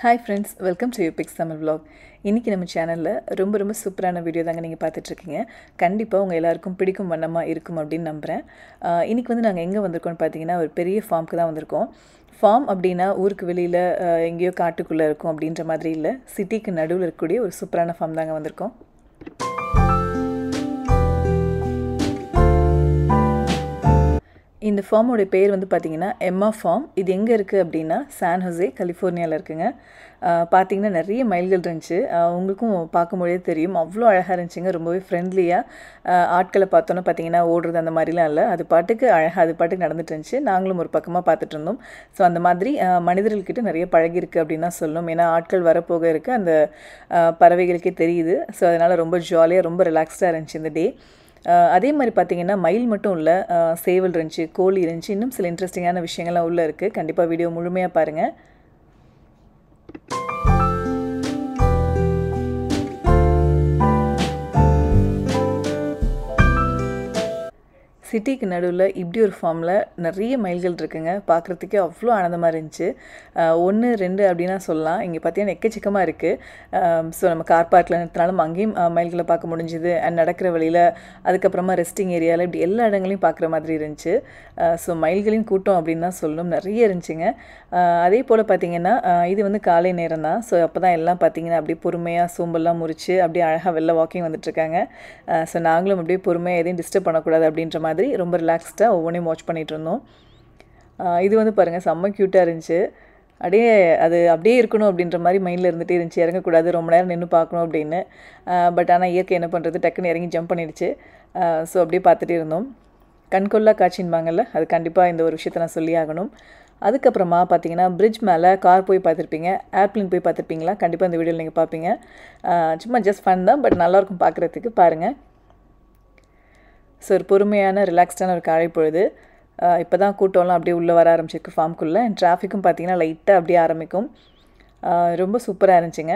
hi friends welcome to pix Tamil vlog இன்றைக்கி நம்ம சேனலில் ரொம்ப ரொம்ப சூப்பரான வீடியோ தாங்க நீங்கள் பார்த்துட்ருக்கீங்க கண்டிப்பாக உங்கள் எல்லாருக்கும் பிடிக்கும் வண்ணமாக இருக்கும் அப்படின்னு நம்புகிறேன் ஆஹ் இன்னைக்கு வந்து நாங்கள் எங்கே வந்திருக்கோம்னு பார்த்தீங்கன்னா ஒரு பெரிய ஃபார்முக்கு தான் வந்திருக்கோம் ஃபார்ம் அப்படின்னா ஊருக்கு வெளியில் எங்கேயோ காட்டுக்குள்ளே இருக்கும் அப்படின்ற மாதிரி இல்லை சிட்டிக்கு நடுவில் இருக்கக்கூடிய ஒரு சூப்பரான ஃபார்ம் தாங்க வந்திருக்கோம் இந்த ஃபார்மோட பேர் வந்து பார்த்தீங்கன்னா எம்மா ஃபார்ம் இது எங்கே இருக்குது அப்படின்னா சான் ஹொசே கலிஃபோர்னியாவில் இருக்குங்க ஆஹ் பார்த்தீங்கன்னா நிறைய மைல்கள் இருந்துச்சு ஆஹ் உங்களுக்கும் பார்க்கும்போதே தெரியும் அவ்வளோ அழகாக இருந்துச்சுங்க ரொம்பவே ஃப்ரெண்ட்லியாக ஆட்களை பார்த்தோன்னே பார்த்தீங்கன்னா ஓடுறது அந்த மாதிரிலாம் இல்லை அது பாட்டுக்கு அழகாக அது பாட்டுக்கு நடந்துட்டு இருந்துச்சு நாங்களும் ஒரு பக்கமாக பார்த்துட்டு இருந்தோம் ஸோ அந்த மாதிரி ஆஹ் மனிதர்கள்கிட்ட நிறைய பழகிருக்கு அப்படின்னு தான் சொல்லணும் ஏன்னா ஆட்கள் வரப்போக இருக்க அந்த ஆஹ் பறவைகளுக்கே தெரியுது ஸோ அதனால் ரொம்ப ஜாலியாக ரொம்ப ரிலாக்ஸ்டாக இருந்துச்சு இந்த டே அஹ் அதே மாதிரி பார்த்தீங்கன்னா மயில் மட்டும் இல்லை அஹ் சேவல் இருந்துச்சு கோழி இருந்துச்சு இன்னும் சில இன்ட்ரெஸ்டிங்கான விஷயங்கள்லாம் உள்ளே இருக்குது கண்டிப்பாக வீடியோ முழுமையாக பாருங்கள் சிட்டிக்கு நடுவில் இப்படி ஒரு ஃபார்மில் நிறைய மயில்கள் இருக்குங்க பார்க்குறதுக்கே அவ்வளோ ஆனந்தமாக இருந்துச்சு ஒன்று ரெண்டு அப்படின்னா சொல்லலாம் இங்கே பார்த்தீங்கன்னா எக்கச்சக்கமாக இருக்குது ஸோ நம்ம கார் பார்க்கில் நிறுத்தினாலும் அங்கேயும் அஹ், மயில்களை பார்க்க முடிஞ்சுது அண்ட் நடக்கிற வழியில் அதுக்கப்புறமா ரெஸ்டிங் ஏரியாவில் இப்படி எல்லா இடங்களையும் பார்க்குற மாதிரி இருந்துச்சு ஸோ மயில்களின் கூட்டம் அப்படின்னு தான் சொல்லணும் நிறைய இருந்துச்சுங்க அஹ், அதே போல் பார்த்தீங்கன்னா அஹ், இது வந்து காலை நேரம் தான் ஸோ அப்போ தான் எல்லாம் பார்த்தீங்கன்னா அப்படியே பொறுமையாக சோம்பெல்லாம் முறிச்சு அப்படியே அழகாக வெளில வாக்கிங் வந்துட்டுருக்காங்க ஸோ நாங்களும் அப்படியே பொறுமையாக எதையும் டிஸ்டர்ப் பண்ணக்கூடாது அப்படின்ற மாதிரி ரொம்ப ரிலாக்ஸ்டாக ஒவ்வொன்றையும் வாட்ச் பண்ணிகிட்டு இருந்தோம் அஹ், இது வந்து பாருங்கள் செம்ம க்யூட்டாக இருந்துச்சு அப்படியே அது அப்படியே இருக்கணும் அப்படின்ற மாதிரி மைண்டில் இருந்துகிட்டே இருந்துச்சு இறங்கக்கூடாது ரொம்ப நேரம் நின்று பார்க்கணும் அப்படின்னு பட் ஆனால் இயற்கை என்ன பண்ணுறது டக்குன்னு இறங்கி ஜம்ப் பண்ணிடுச்சு ஸோ அப்படியே பார்த்துட்டே இருந்தோம் கண்கொள்ளா காட்சின்பாங்கல்ல அது கண்டிப்பாக இந்த ஒரு விஷயத்த நான் சொல்லி ஆகணும் அதுக்கப்புறமா பார்த்தீங்கன்னா பிரிட்ஜ் மேலே கார் போய் பார்த்துருப்பீங்க ஏர்ப்ளேன் போய் பார்த்துருப்பீங்களா கண்டிப்பாக இந்த வீடியோவில் நீங்கள் பார்ப்பீங்க அஹ் சும்மா ஜஸ்ட் ஃபன் தான் பட் நல்லாயிருக்கும் பார்க்குறதுக்கு பாருங்கள் ஸோ ஒரு பொறுமையான ரிலாக்ஸ்டான ஒரு காலை பொழுது இப்போ தான் கூட்டம்லாம் அப்படியே உள்ளே வர ஆரம்பிச்சிருக்கு ஃபார்முக்குள்ளே அண்ட் டிராஃபிக்கும் பார்த்தீங்கன்னா லைட்டாக அப்படியே ஆரம்பிக்கும் ஆஹ் ரொம்ப சூப்பராக இருந்துச்சுங்க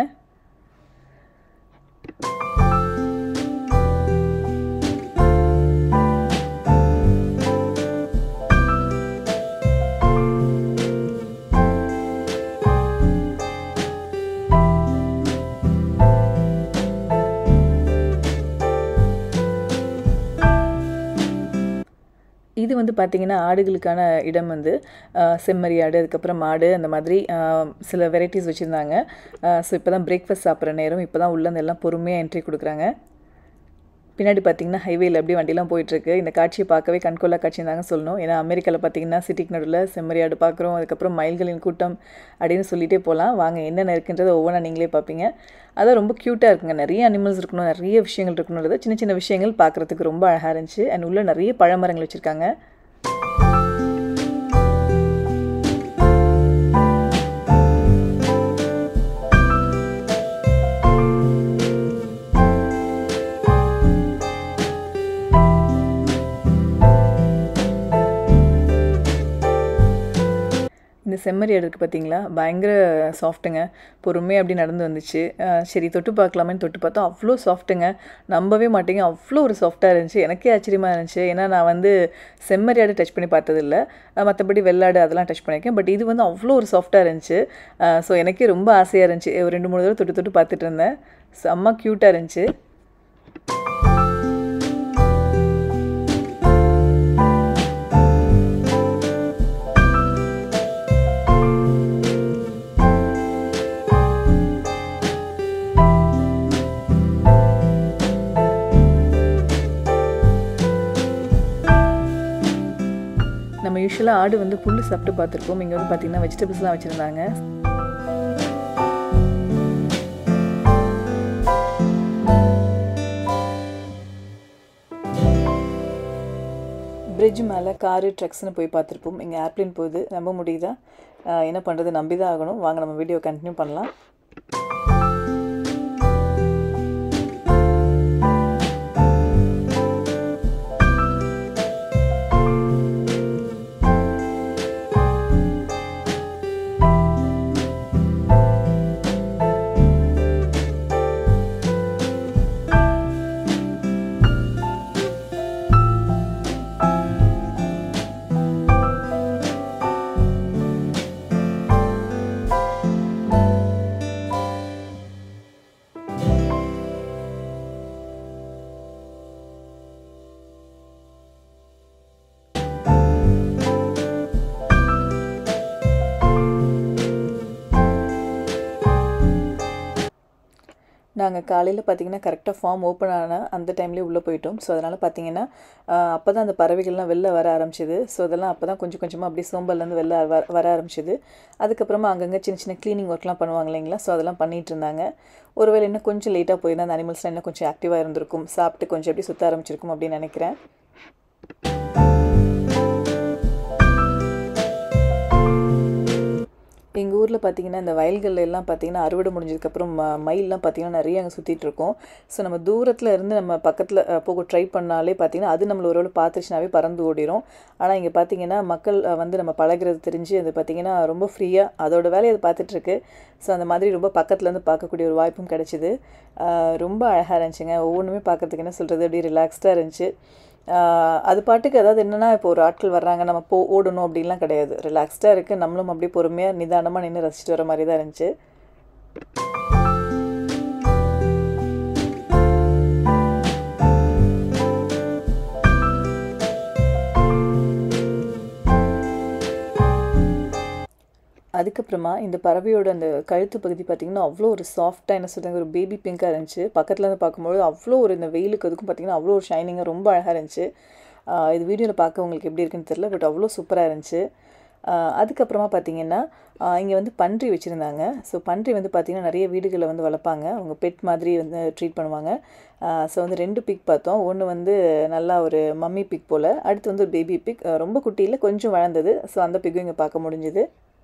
இது வந்து பார்த்திங்கன்னா ஆடுகளுக்கான இடம் வந்து ஆஹ் செம்மறி ஆடு அதுக்கப்புறம் மாடு அந்த மாதிரி ஆஹ் சில வெரைட்டிஸ் வச்சுருந்தாங்க ஸோ இப்போ தான் பிரேக்ஃபாஸ்ட் சாப்பிட்ற நேரம் இப்போ தான் உள்ளே எல்லாம் பொறுமையாக என்ட்ரி கொடுக்குறாங்க பின்னாடி பார்த்தீங்கன்னா ஹைவேல அப்படியே வண்டிலாம் போயிட்டுருக்கு இந்த காட்சியை பார்க்கவே கண்கொள்ளா காட்சின்னு தாங்க சொல்லணும் ஏன்னா அமெரிக்காவில் பார்த்தீங்கன்னா சிட்டிக்கு நடுவில் செம்மறி ஆடு பார்க்குறோம் அதுக்கப்புறம் மயில்களின் கூட்டம் அப்படின்னு சொல்லிட்டே போகலாம் வாங்க என்னென்ன இருக்குன்றதை ஒவ்வொன்றா நீங்களே பார்ப்பீங்க அதான் ரொம்ப க்யூட்டாக இருக்குங்க நிறைய அனிமல்ஸ் இருக்கணும் நிறைய விஷயங்கள் இருக்கணுன்றது சின்ன சின்ன விஷயங்கள் பார்க்குறதுக்கு ரொம்ப அழகாக இருந்துச்சு அண்ட் உள்ள நிறைய பழமரங்கள் வச்சுருக்காங்க இந்த செம்மறி ஆடு இருக்குது பார்த்தீங்களா பயங்கர சாஃப்ட்டுங்க பொறுமையாக அப்படி நடந்து வந்துச்சு அஹ் சரி தொட்டு பார்க்கலாமேன்னு தொட்டு பார்த்தா அவ்வளோ சாஃப்ட்டுங்க நம்பவே மாட்டேங்க அவ்வளோ ஒரு சாஃப்டாக இருந்துச்சு எனக்கே ஆச்சரியமாக இருந்துச்சு ஏன்னா நான் வந்து செம்மறி ஆடு டச் பண்ணி பார்த்ததில்ல அஹ் மற்றபடி வெள்ளாடு அதெல்லாம் டச் பண்ணியிருக்கேன் பட் இது வந்து அவ்வளோ ஒரு சாஃப்டாக இருந்துச்சு ஸோ எனக்கே ரொம்ப ஆசையாக இருந்துச்சு ஒரு ரெண்டு மூணு தடவை தொட்டு தொட்டு பார்த்துட்டு இருந்தேன் செம்ம க்யூட்டாக இருந்துச்சு நம்ம யூஸ்வலாக ஆடு வந்து புல் சாப்பிட்டு பார்த்துருப்போம் இங்கே வந்து பார்த்தீங்கன்னா வெஜிடபிள்ஸ்லாம் வச்சுருந்தாங்க பிரிட்ஜ் மேலே காரு ட்ரக்ஸ்னு போய் பார்த்துருப்போம் இங்கே ஏர்ப்ளேன் போகுது நம்ப முடியுதா ஆஹ் என்ன பண்ணுறது நம்பி தான் ஆகணும் வாங்க நம்ம வீடியோ கண்டினியூ பண்ணலாம் நாங்கள் காலையில் பார்த்தீங்கன்னா கரெக்டாக ஃபார்ம் ஓப்பன் ஆன அந்த டைம்லேயே உள்ளே போயிட்டோம் ஸோ அதனால் பார்த்தீங்கன்னா அப்போ தான் அந்த பறவைகள்லாம் வெளில வர ஆரம்பிச்சிது ஸோ அதெல்லாம் அப்போ தான் கொஞ்சம் கொஞ்சமாக அப்படியே சோம்பல்லேருந்து வெளில வர வர ஆரம்பிச்சிது அதுக்கப்புறமா அங்கங்கே சின்ன சின்ன க்ளீனிங் ஒர்க்லாம் பண்ணுவாங்க இல்லைங்களா ஸோ அதெல்லாம் பண்ணிகிட்டு இருந்தாங்க ஒருவேளை இன்னும் கொஞ்சம் லேட்டாக போயிருந்தால் அந்த அனிமல்ஸ்லாம் இன்னும் கொஞ்சம் ஆக்டிவாக இருந்திருக்கும் சாப்பிட்டு கொஞ்சம் எப்படி சுற்ற ஆரம்பிச்சிருக்கும் அப்படின்னு நினைக்கிறேன் எங்கள் ஊரில் பார்த்தீங்கன்னா இந்த வயல்கள் எல்லாம் பார்த்தீங்கன்னா அறுவடை முடிஞ்சதுக்கப்புறம் ம மயிலெலாம் பார்த்தீங்கன்னா நிறைய அங்கே சுற்றிட்டு இருக்கோம் ஸோ நம்ம தூரத்தில் இருந்து நம்ம பக்கத்தில் போக ட்ரை பண்ணாலே பார்த்தீங்கன்னா அது நம்மளை ஒரு பார்த்துச்சுனாவே பறந்து ஓடிடும் ஆனால் இங்கே பார்த்தீங்கன்னா மக்கள் வந்து நம்ம பழகிறது தெரிஞ்சு அது பார்த்திங்கன்னா ரொம்ப ஃப்ரீயாக அதோட வேலையை அது பார்த்துட்ருக்கு ஸோ அந்த மாதிரி ரொம்ப பக்கத்துலேருந்து பார்க்கக்கூடிய ஒரு வாய்ப்பும் கிடச்சிது ரொம்ப அழகாக இருந்துச்சுங்க ஒவ்வொன்றுமே பார்க்குறதுக்கு என்ன சொல்கிறது அப்படியே ரிலாக்ஸ்டாக இருந்துச்சு அது பாட்டுக்கு அதாவது என்னென்னா இப்போ ஒரு ஆட்கள் வர்றாங்க நம்ம போ ஓடணும் அப்படின்லாம் கிடையாது ரிலாக்ஸ்டாக இருக்குது நம்மளும் அப்படியே பொறுமையாக நிதானமாக நின்று ரசிச்சுட்டு வர மாதிரி தான் இருந்துச்சு அதுக்கப்புறமா இந்த பறவையோட அந்த கழுத்து பகுதி பார்த்திங்கன்னா அவ்வளோ ஒரு சாஃப்டாக என்ன சொல்கிறாங்க ஒரு பேபி பிங்காக இருந்துச்சு பக்கத்தில் இருந்து பார்க்கும்போது அவ்வளோ ஒரு இந்த வெயிலுக்கு அதுக்கும் பார்த்திங்கன்னா அவ்வளோ ஒரு ஷைனிங்காக ரொம்ப அழகாக இருந்துச்சு இது வீடியோவில் பார்க்க உங்களுக்கு எப்படி இருக்குன்னு தெரில பட் அவ்வளோ சூப்பராக இருந்துச்சு அதுக்கப்புறமா பார்த்திங்கன்னா இங்கே வந்து பன்றி வச்சுருந்தாங்க ஸோ பன்றி வந்து பார்த்திங்கன்னா நிறைய வீடுகளில் வந்து வளர்ப்பாங்க அவங்க பெட் மாதிரி வந்து ட்ரீட் பண்ணுவாங்க ஸோ வந்து ரெண்டு பிக் பார்த்தோம் ஒன்று வந்து நல்லா ஒரு மம்மி பிக் போல் அடுத்து வந்து ஒரு பேபி பிக் ரொம்ப குட்டியில் கொஞ்சம் வளர்ந்தது ஸோ அந்த பிக்கும் இங்கே பார்க்க முடிஞ்சுது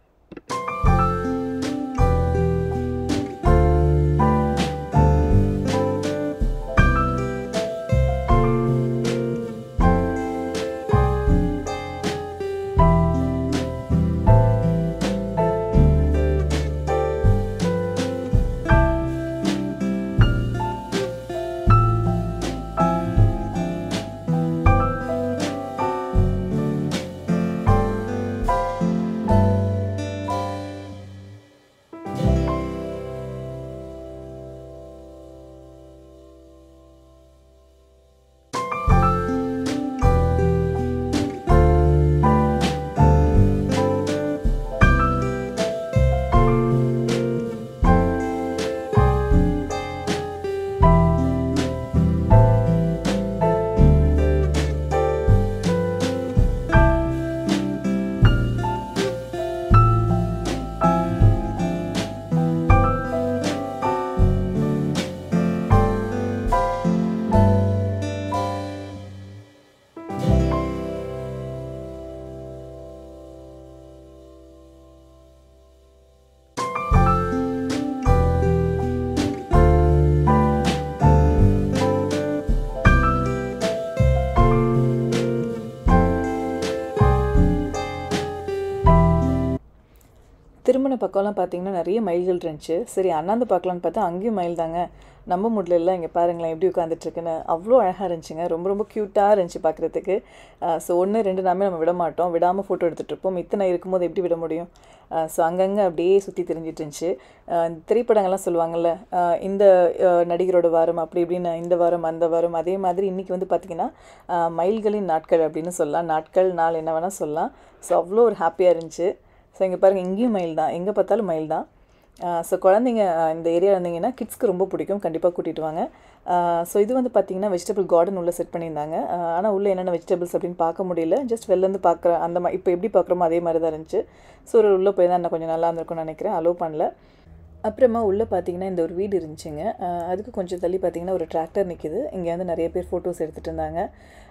திருமண பக்கம்லாம் பார்த்தீங்கன்னா நிறைய மயில்கள் இருந்துச்சு சரி அண்ணாந்து பார்க்கலான்னு பார்த்தா அங்கேயும் மயில் தாங்க நம்ப முடியல இங்கே பாருங்களேன் எப்படி உட்காந்துட்ருக்குன்னு அவ்வளோ அழகாக இருந்துச்சுங்க ரொம்ப ரொம்ப க்யூட்டாக இருந்துச்சு பார்க்குறதுக்கு ஸோ ஒன்று ரெண்டு நாமே நம்ம விட மாட்டோம் விடாமல் ஃபோட்டோ எடுத்துகிட்டு இருப்போம் இத்தனை இருக்கும்போது எப்படி விட முடியும் ஸோ அங்கங்கே அப்படியே சுற்றி தெரிஞ்சிட்டு இருந்துச்சு இந்த திரைப்படங்கள்லாம் சொல்லுவாங்கள்ல இந்த நடிகரோட வாரம் அப்படி இப்படின்னு இந்த வாரம் அந்த வாரம் அதே மாதிரி இன்றைக்கி வந்து பார்த்திங்கன்னா மயில்களின் நாட்கள் அப்படின்னு சொல்லலாம் நாட்கள் நாள் என்ன வேணால் சொல்லலாம் ஸோ அவ்வளோ ஒரு ஹாப்பியாக இருந்துச்சு ஸோ இங்கே பாருங்கள் இங்கேயும் மயில் தான் எங்கே பார்த்தாலும் மயில் தான் ஸோ குழந்தைங்க இந்த ஏரியா இருந்தீங்கன்னா கிட்ஸ்க்கு ரொம்ப பிடிக்கும் கண்டிப்பாக கூட்டிகிட்டு வாங்க ஸோ இது வந்து பார்த்திங்கன்னா வெஜிடபிள் கார்டன் உள்ளே செட் பண்ணியிருந்தாங்க ஆனால் உள்ளே என்னென்ன வெஜிடபிள்ஸ் அப்படின்னு பார்க்க முடியல ஜஸ்ட் வெளிலேருந்து பார்க்குற அந்த மாதிரி இப்போ எப்படி பார்க்குறோமோ அதே மாதிரி தான் இருந்துச்சு ஸோ ஒரு உள்ளே போய் தான் இன்னும் கொஞ்சம் நல்லா இருந்திருக்கும்னு நினைக்கிறேன் அலோவ் பண்ணல அப்புறமா உள்ளே பார்த்தீங்கன்னா இந்த ஒரு வீடு இருந்துச்சுங்க அதுக்கு கொஞ்சம் தள்ளி பார்த்தீங்கன்னா ஒரு டிராக்டர் நிற்கிது இங்கே வந்து நிறைய பேர் ஃபோட்டோஸ் எடுத்துகிட்டு இருந்தாங்க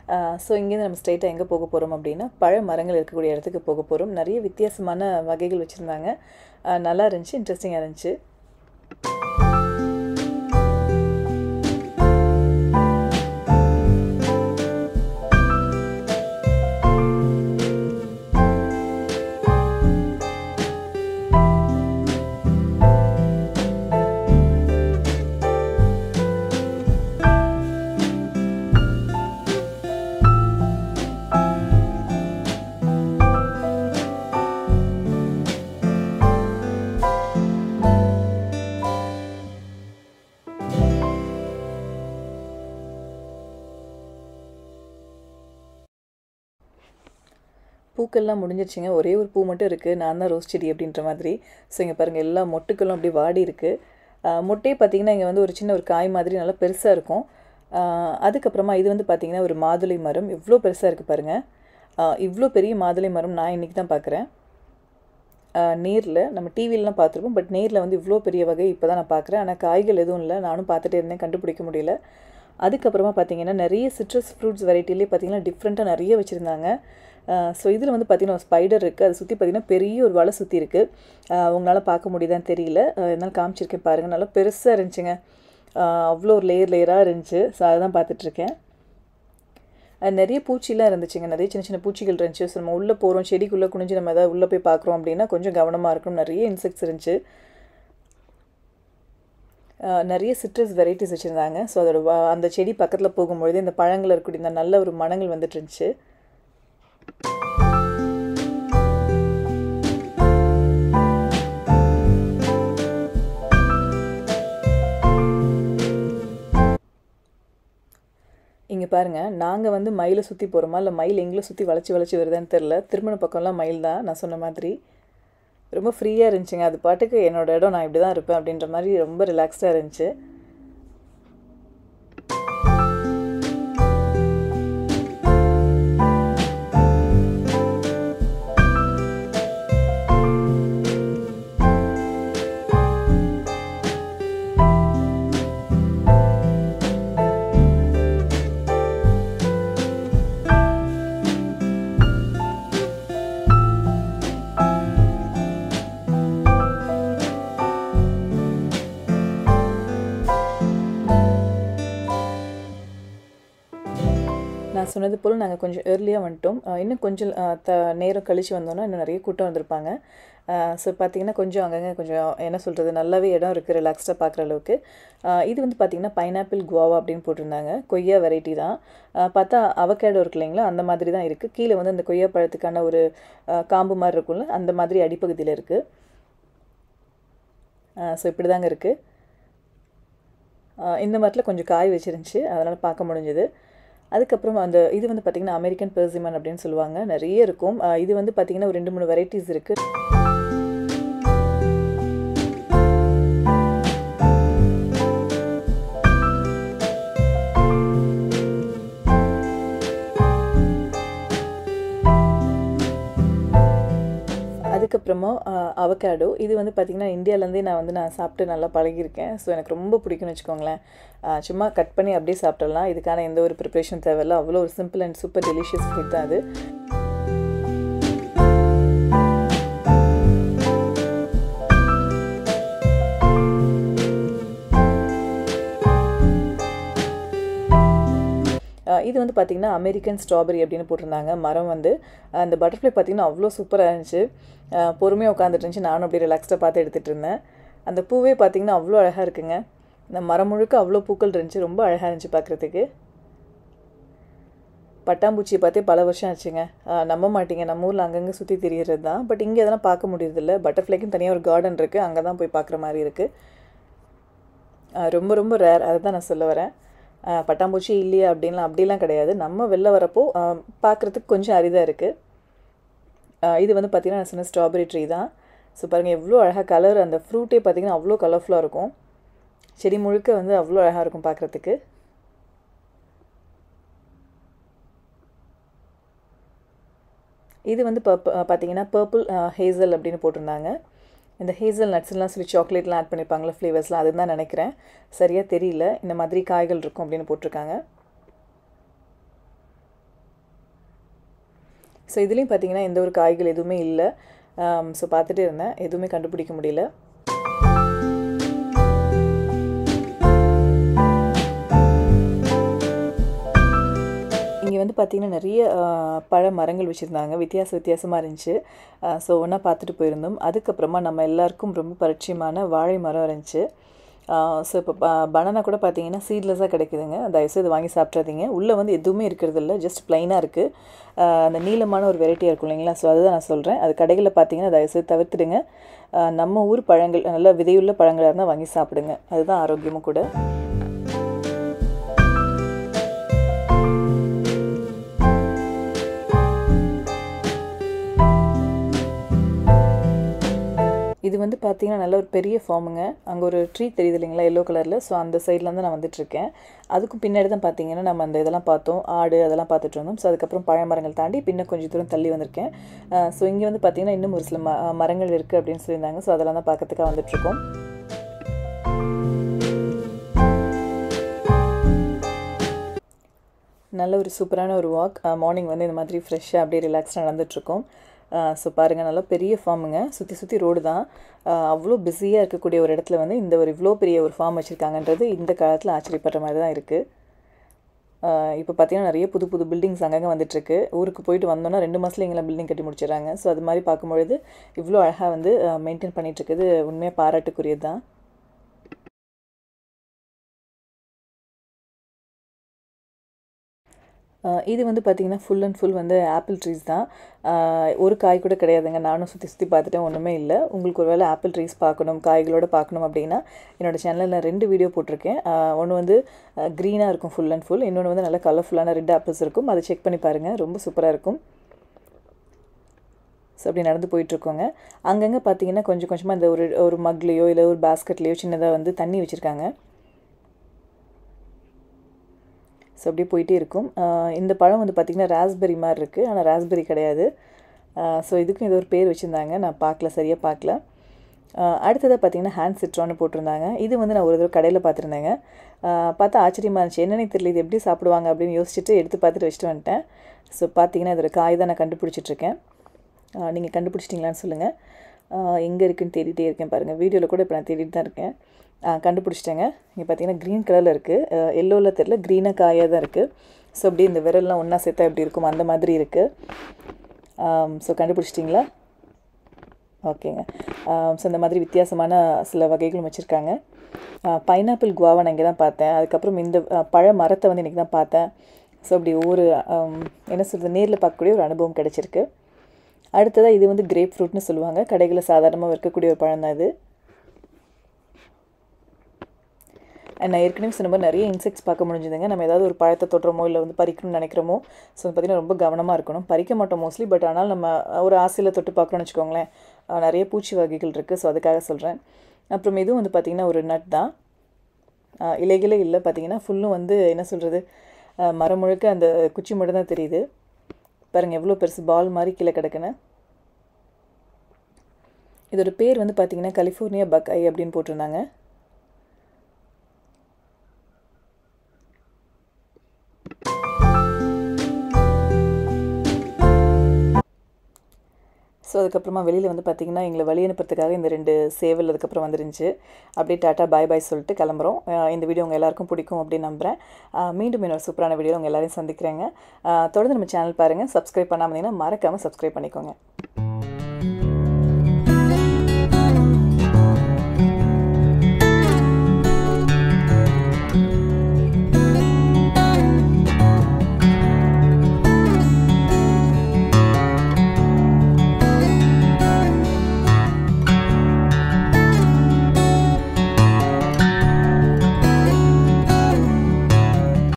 ஸோ இங்கேருந்து நம்ம ஸ்ட்ரைட்டாக எங்கே போக போகிறோம் அப்படின்னா பழ மரங்கள் இருக்கக்கூடிய இடத்துக்கு போக போகிறோம் நிறைய வித்தியாசமான வகைகள் வச்சுருந்தாங்க நல்லா இருந்துச்சு இன்ட்ரெஸ்டிங்காக இருந்துச்சு பூக்கள்லாம் முடிஞ்சிருச்சுங்க ஒரே ஒரு பூ மட்டும் இருக்குது நான் தான் ரோஸ் செடி அப்படின்ற மாதிரி ஸோ இங்கே பாருங்கள் எல்லா மொட்டுக்களும் அப்படியே வாடி இருக்குது அஹ், மொட்டே பார்த்திங்கன்னா இங்கே வந்து ஒரு சின்ன ஒரு காய் மாதிரி நல்லா பெருசாக இருக்கும் அஹ், அதுக்கப்புறமா இது வந்து பார்த்திங்கன்னா ஒரு மாதுளை மரம் இவ்வளோ பெருசாக இருக்குது பாருங்கள் இவ்வளோ பெரிய மாதுளை மரம் நான் இன்றைக்கி தான் பார்க்குறேன் நேரில் நம்ம டிவிலலாம் பார்த்துருப்போம் பட் நேரில் வந்து இவ்வளோ பெரிய வகை இப்போ தான் நான் பார்க்குறேன் ஆனால் காய்கள் எதுவும் இல்லை நானும் பார்த்துட்டே இருந்தேன் கண்டுபிடிக்க முடியல அதுக்கப்புறமா பார்த்தீங்கன்னா நிறைய சிட்ரஸ் ஃப்ரூட்ஸ் வெரைட்டிலே பார்த்தீங்கன்னா டிஃப்ரெண்ட்டாக நிறைய வச்சுருந்தாங்க ஸோ இதில் வந்து பார்த்தீங்கன்னா ஒரு ஸ்பைடர் இருக்குது அது சுற்றி பார்த்தீங்கன்னா பெரிய ஒரு வலை சுற்றி இருக்குது உங்களால் பார்க்க முடியுதான்னு தெரியல அஹ் என்னால் காமிச்சிருக்கேன் பாருங்கள் நல்லா பெருசாக இருந்துச்சுங்க அஹ் அவ்வளோ ஒரு லேயர் லேயராக இருந்துச்சு ஸோ அதை தான் பார்த்துட்ருக்கேன் அது நிறைய பூச்சிலாம் இருந்துச்சுங்க நிறைய சின்ன சின்ன பூச்சிகள் இருந்துச்சு ஸோ நம்ம உள்ளே போகிறோம் செடிக்குள்ளே குனிஞ்சு நம்ம எதாவது உள்ளே போய் பார்க்குறோம் அப்படின்னா கொஞ்சம் கவனமாக இருக்கணும் நிறைய இன்செக்ட்ஸ் இருந்துச்சு அஹ் நிறைய சிட்ரஸ் வெரைட்டிஸ் வச்சுருந்தாங்க ஸோ அதோட வ- அந்த செடி பக்கத்தில் போகும்பொழுது இந்த பழங்கள் இருக்கக்கூடிய இந்த நல்ல ஒரு மணங்கள் வந்துட்டு இருந்துச்சு இங்கே பாருங்கள் நாங்கள் வந்து மயிலை சுற்றி போகிறோமா இல்லை மயில் எங்களை சுற்றி வளைச்சி வளைச்சி வருதான்னு தெரில திருமண பக்கம்லாம் மயில் தான் நான் சொன்ன மாதிரி ரொம்ப ஃப்ரீயாக இருந்துச்சுங்க அது பாட்டுக்கு என்னோட இடம் நான் இப்படி தான் இருப்பேன் அப்படின்ற மாதிரி ரொம்ப ரிலாக்ஸ்டாக இருந்துச்சு நான் சொன்னது போல் நாங்கள் கொஞ்சம் ஏர்லியாக வந்துட்டோம் அஹ் இன்னும் கொஞ்சம் அஹ், த நேரம் கழித்து வந்தோன்னா இன்னும் நிறைய கூட்டம் வந்திருப்பாங்க ஸோ பார்த்தீங்கன்னா கொஞ்சம் அங்கங்கே கொஞ்சம் என்ன சொல்கிறது நல்லாவே இடம் இருக்குது ரிலாக்ஸ்டாக பார்க்குற அளவுக்கு அஹ், இது வந்து பார்த்திங்கன்னா பைனாப்பிள் குவாவா அப்படின்னு போட்டிருந்தாங்க கொய்யா வெரைட்டி தான் அஹ், பார்த்தா அவகேடோ இருக்கு இல்லைங்களா அந்த மாதிரி தான் இருக்குது கீழே வந்து அந்த கொய்யா பழத்துக்கான ஒரு அஹ், காம்பு மாதிரி இருக்கும்ல அந்த மாதிரி அடிப்பகுதியில் இருக்குது ஸோ இப்படி தாங்க இருக்குது இந்த மரத்தில் கொஞ்சம் காய் வச்சிருந்துச்சு அதனால் பார்க்க முடிஞ்சது அதுக்கப்புறம் அந்த இது வந்து பார்த்திங்கன்னா அமெரிக்கன் பெர்சிமன் அப்படின்னு சொல்லுவாங்க நிறைய இருக்கும் அஹ் இது வந்து பார்த்திங்கன்னா ஒரு ரெண்டு மூணு வெரைட்டிஸ் இருக்குது அதுக்கப்புறமா அவகேடோ இது வந்து பார்த்திங்கன்னா இந்தியாவிலேருந்தே நான் வந்து நான் சாப்பிட்டு நல்லா பழகியிருக்கேன் ஸோ எனக்கு ரொம்ப பிடிக்கும்னு வச்சுக்கோங்களேன் அஹ் சும்மா கட் பண்ணி அப்படியே சாப்பிட்றலாம் இதுக்கான எந்த ஒரு ப்ரிப்ரேஷன் தேவையில்ல அவ்வளோ ஒரு simple and super delicious food தான் அது அஹ் இது வந்து பார்த்திங்கன்னா அமெரிக்கன் ஸ்ட்ராபெரி அப்படின்னு போட்டிருந்தாங்க மரம் வந்து அஹ் அந்த பட்டர்ஃப்ளை பார்த்திங்கன்னா அவ்வளோ சூப்பராக இருந்துச்சு அஹ் பொறுமையாக உட்காந்துட்டு இருந்துச்சு நானும் அப்படியே ரிலாக்ஸ்டாக பார்த்து எடுத்துகிட்டு இருந்தேன் அந்த பூவே பார்த்திங்கன்னா அவ்வளோ அழகாக இருக்குங்க இந்த மரம் முழுக்க அவ்வளோ பூக்கள் இருந்துச்சு ரொம்ப அழகாக இருந்துச்சு பார்க்குறதுக்கு பட்டாம்பூச்சியை பார்த்தே பல வருஷம் ஆச்சுங்க அஹ் நம்ப மாட்டீங்க நம்ம ஊரில் அங்கங்கே சுற்றி தெரியறது தான் பட் இங்கே அதெல்லாம் பார்க்க முடியறதில்ல பட்டர்ஃப்ளைக்கும் தனியாக ஒரு கார்டன் இருக்குது அங்கே தான் போய் பார்க்குற மாதிரி இருக்குது அஹ் ரொம்ப ரொம்ப ரேர் அதை தான் நான் சொல்ல வரேன் அஹ் பட்டாம்பூச்சி இல்லையா அப்படின்லாம் அப்படிலாம் கிடையாது நம்ம வெளில வரப்போ பார்க்குறதுக்கு கொஞ்சம் அரிதாக இருக்குது இது வந்து பார்த்திங்கன்னா நான் சொன்ன ஸ்ட்ராபெரி ட்ரீ தான் ஸோ பாருங்கள் எவ்வளோ அழகாக கலர் அந்த ஃப்ரூட்டே பார்த்திங்கன்னா அவ்வளோ கலர்ஃபுல்லாக இருக்கும் செடி முழுக்க வந்து அவ்வளோ அழகாக இருக்கும் பார்க்குறதுக்கு இது வந்து பர்ப் பார்த்தீங்கன்னா பர்பிள் ஹேசல் அப்படின்னு போட்டிருந்தாங்க இந்த ஹேசல் நட்ஸ்லாம் சொல்லி சாக்லேட்லாம் ஆட் பண்ணியிருப்பாங்களா ஃப்ளேவர்ஸ்லாம் அதுன்னு தான் நினைக்கிறேன் சரியாக தெரியல இந்த மாதிரி காய்கள் இருக்கும் அப்படின்னு போட்டிருக்காங்க ஸோ இதுலேயும் பார்த்தீங்கன்னா எந்த ஒரு காய்கள் எதுவுமே இல்லை ஸோ பார்த்துட்டே இருந்தேன் எதுவுமே கண்டுபிடிக்க முடியல இங்கே வந்து பார்த்திங்கன்னா நிறைய ஆஹ், பழ மரங்கள் வச்சுருந்தாங்க வித்தியாச வித்தியாசமாக இருந்துச்சு ஸோ ஒன்றா பார்த்துட்டு போயிருந்தோம் அதுக்கப்புறமா நம்ம எல்லாருக்கும் ரொம்ப பரிச்சயமான வாழை மரம் இருந்துச்சு ஸோ இப்போ பனானா கூட பார்த்தீங்கன்னா சீட்லெஸ்ஸாக கிடைக்குதுங்க தயவுசெய்து வாங்கி சாப்பிட்றாதீங்க உள்ளே வந்து எதுவுமே இருக்கிறது இல்லை ஜஸ்ட் ப்ளைனாக இருக்குது அந்த நீளமான ஒரு வெரைட்டியாக இருக்கும் இல்லைங்களா ஸோ அதுதான் நான் சொல்கிறேன் அது கடைகளில் பார்த்தீங்கன்னா தயவுசெய்து தவிர்த்துடுங்க ஆஹ், நம்ம ஊர் பழங்கள் நல்ல விதையுள்ள பழங்களாக இருந்தால் வாங்கி சாப்பிடுங்க அதுதான் ஆரோக்கியமும் கூட இது வந்து பார்த்தீங்கன்னா நல்ல ஒரு பெரிய ஃபார்முங்க அங்கே ஒரு ட்ரீ தெரியுது இல்லைங்களா எல்லோ கலரில் ஸோ அந்த சைட்லேருந்து நான் வந்துட்டுருக்கேன் அதுக்கும் பின்னாடி தான் பார்த்தீங்கன்னா நம்ம அந்த இதெல்லாம் பார்த்தோம் ஆடு அதெல்லாம் பார்த்துட்டு இருந்தோம் ஸோ அதுக்கப்புறம் பழமரங்கள் தாண்டி பின்ன கொஞ்சம் தூரம் தள்ளி வந்திருக்கேன் ஸோ இங்கே வந்து பார்த்தீங்கன்னா இன்னும் ஒரு சில ம மரங்கள் இருக்குது அப்படின்னு சொல்லியிருந்தாங்க ஸோ அதெல்லாம் தான் பார்க்கறதுக்காக வந்துட்டுருக்கோம் நல்ல ஒரு சூப்பரான ஒரு வாக் மார்னிங் வந்து இந்த மாதிரி ஃப்ரெஷ்ஷாக அப்படியே ரிலாக்ஸாக நடந்துகிட்ருக்கோம் ஸோ பாருங்கள் நல்லா பெரிய ஃபார்முங்க சுற்றி சுற்றி ரோடு தான் அவ்வளோ பிஸியாக இருக்கக்கூடிய ஒரு இடத்துல வந்து இந்த ஒரு இவ்வளோ பெரிய ஒரு ஃபார்ம் வச்சுருக்காங்கன்றது இந்த காலத்தில் ஆச்சரியப்படுற மாதிரி தான் இருக்குது இப்போ பார்த்தீங்கன்னா நிறைய புது புது பில்டிங்ஸ் அங்கங்கே வந்துட்டுருக்கு ஊருக்கு போயிட்டு வந்தோன்னா ரெண்டு மாதத்துல எங்களை பில்டிங் கட்டி முடிச்சிடறாங்க ஸோ அது மாதிரி பார்க்கும்பொழுது இவ்வளோ அழகாக வந்து மெயின்டைன் பண்ணிகிட்ருக்குது உண்மையாக பாராட்டுக்குரியது தான் இது வந்து பார்த்திங்கன்னா ஃபுல் அண்ட் ஃபுல் வந்து ஆப்பிள் ட்ரீஸ் தான் ஒரு காய் கூட கிடையாதுங்க நானும் சுற்றி சுற்றி பார்த்துட்டேன் ஒன்றுமே இல்லை உங்களுக்கு ஒரு வேளை ஆப்பிள் ட்ரீஸ் பார்க்கணும் காய்களோடு பார்க்கணும் அப்படின்னா என்னோடய சேனலில் நான் ரெண்டு வீடியோ போட்டிருக்கேன் ஒன்று வந்து க்ரீனாக இருக்கும் ஃபுல் அண்ட் ஃபுல் இன்னொன்று வந்து நல்ல கலர்ஃபுல்லான ரெட் ஆப்பிள்ஸ் இருக்கும் அதை செக் பண்ணி பாருங்கள் ரொம்ப சூப்பராக இருக்கும் ஸோ அப்படி நடந்து போயிட்டுருக்கோங்க அங்கங்கே பார்த்தீங்கன்னா கொஞ்சம் கொஞ்சமாக இந்த ஒரு ஒரு மக்லேயோ இல்லை ஒரு பேஸ்கெட்லேயோ சின்னதாக வந்து தண்ணி வச்சுருக்காங்க ஸோ அப்படியே போயிட்டே இருக்கும் இந்த பழம் வந்து பார்த்திங்கன்னா ராஸ்பெரி மாதிரி இருக்குது ஆனால் ராஸ்பெரி கிடையாது ஸோ இதுக்கும் ஏதோ ஒரு பேர் வச்சுருந்தாங்க நான் பார்க்கல சரியாக பார்க்கல அடுத்ததாக பார்த்தீங்கன்னா ஹேண்ட் சிட்ரான்னு போட்டிருந்தாங்க இது வந்து நான் ஒரு தடவை கடையில் பார்த்துருந்தேங்க பார்த்தா ஆச்சரியமாக இருந்துச்சு என்னென்னு தெரியல இது எப்படி சாப்பிடுவாங்க அப்படின்னு யோசிச்சுட்டு எடுத்து பார்த்துட்டு வச்சுட்டு வந்துட்டேன் ஸோ பார்த்தீங்கன்னா இதோட காய் தான் நான் கண்டுபிடிச்சிட்ருக்கேன் நீங்கள் கண்டுபிடிச்சிட்டிங்களான்னு சொல்லுங்கள் எங்கே இருக்குன்னு தேடிட்டே இருக்கேன் பாருங்கள் வீடியோவில் கூட இப்போ நான் தேடிட்டு தான் இருக்கேன் கண்டுபிடிச்சிட்டேங்க இங்கே பார்த்தீங்கன்னா க்ரீன் கலரில் இருக்குது எல்லோவில் தெரில க்ரீனாக காயாக தான் இருக்குது ஸோ அப்படியே இந்த விரல்லாம் ஒன்றா சேர்த்தா எப்படி இருக்கும் அந்த மாதிரி இருக்குது ஸோ கண்டுபிடிச்சிட்டிங்களா ஓகேங்க ஸோ இந்த மாதிரி வித்தியாசமான சில வகைகளும் வச்சுருக்காங்க பைனாப்பிள் குவாவை நான் இங்கே தான் பார்த்தேன் அதுக்கப்புறம் இந்த பழ மரத்தை வந்து இன்றைக்கி தான் பார்த்தேன் ஸோ அப்படி ஒவ்வொரு என்ன சொல்கிறது நேரில் பார்க்கக்கூடிய ஒரு அனுபவம் கிடச்சிருக்கு அடுத்ததாக இது வந்து கிரேப் ஃப்ரூட்னு சொல்லுவாங்க கடைகளில் சாதாரணமாக இருக்கக்கூடிய ஒரு பழம் தான் இது அண்ட் நான் ஏற்கனவே சொன்ன மாதிரி நிறைய இன்செக்ட்ஸ் பார்க்க முடிஞ்சுதுங்க நம்ம ஏதாவது ஒரு பழத்தை தொட்டுறமோ இல்லை வந்து பறிக்கணும்னு நினைக்கிறோமோ ஸோ பார்த்திங்கன்னா ரொம்ப கவனமாக இருக்கணும் பறிக்க மாட்டோம் மோஸ்ட்லி பட் ஆனால் நம்ம ஒரு ஆசையில் தொட்டு பார்க்கணும்னு வச்சுக்கோங்களேன் நிறைய பூச்சி வகைகள் இருக்குது ஸோ அதுக்காக சொல்கிறேன் அப்புறம் இதுவும் வந்து பார்த்திங்கன்னா ஒரு நட் தான் இலைகளே இல்லை பார்த்திங்கன்னா ஃபுல்லும் வந்து என்ன சொல்கிறது மரம் முழுக்க அந்த குச்சி மட்டும் தான் தெரியுது பாருங்கள் எவ்வளோ பெருசு பால் மாதிரி கீழே கிடக்குன்னு இதோட பேர் வந்து பார்த்திங்கன்னா கலிஃபோர்னியா பக் ஐ அப்படின்னு போட்டிருந்தாங்க ஸோ அதுக்கப்புறமா வெளியில் வந்து பார்த்திங்கன்னா எங்களை வழி அனுப்புறதுக்காக இந்த ரெண்டு சேவல் அதுக்கப்புறம் வந்துருந்துச்சு அப்படியே டாட்டா பாய் பாய் சொல்லிட்டு கிளம்புறோம் இந்த வீடியோ உங்கள் எல்லாருக்கும் பிடிக்கும் அப்படின்னு நம்புகிறேன் மீண்டும் இன்னொரு சூப்பரான வீடியோ உங்கள் எல்லாரையும் சந்திக்கிறேங்க தொடர்ந்து நம்ம சேனல் பாருங்கள் சப்ஸ்கிரைப் பண்ணாமல் மறக்காமல் சப்ஸ்கிரைப் பண்ணிக்கோங்க